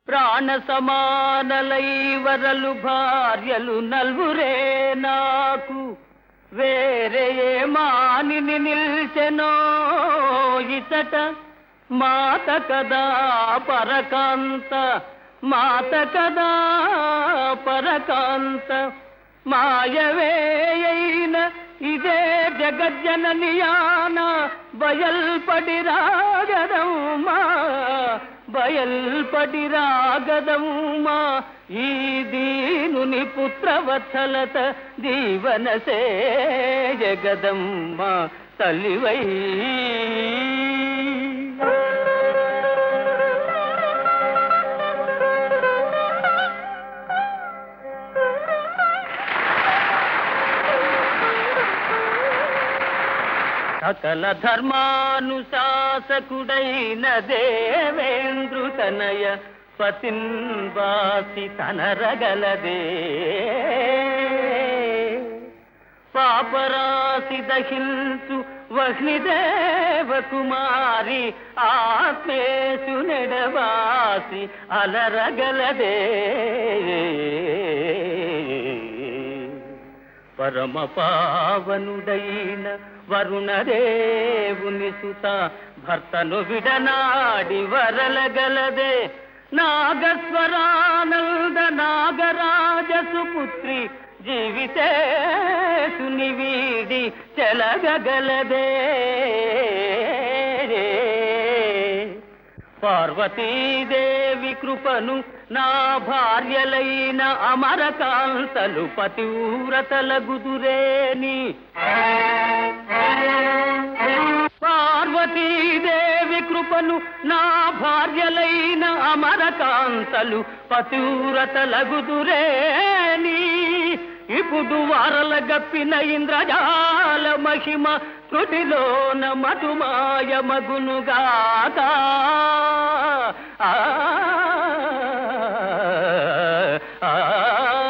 ప్రాణ సమానలై వరలు భార్యలు నల్వురే నాకు వేరే ఏ మానిని నిల్చెనో ఇతట మాత కదా పరకాంత మాత కదా పరకాంత మాయవేయైన ఇదే జగజ్జననియాన బయల్పడి రాగదమ్మా బయల్పడి రాగదమ్మా ఈ దీనుని పుత్రవత్సలత దీవన జగదమ్మా తల్లివై సకల ధర్మానుశాసకుడైన దేవేంద్రుతనయ పతిన్వాసి తనరగలదే పాపరాశి దహించు వహ్నిదేవ కుమారి ఆత్మేషు నెడవాసి అలరగలదే పరమ పావనుడైన వరుణదేవుని సుత భర్తను విడనాడి వరలగలదే నాగస్వరానంద నాగరాజ సుపుత్రి జీవితేసుని వీడి చెలగగలదే పార్వతీదేవి కృపను నా భార్యలైన అమరకాంతలు పతివ్రతల గుదురేని పార్వతీదేవి కృపను నా భార్యలైన అమరకాంతలు పతివ్రతల గుదురేని ఇప్పుడు వారల గప్పిన ఇంద్రజాల మహిమ త్రుటిలోన మధుమాయ మగునుగాక ఆ, ఆ, ఆ.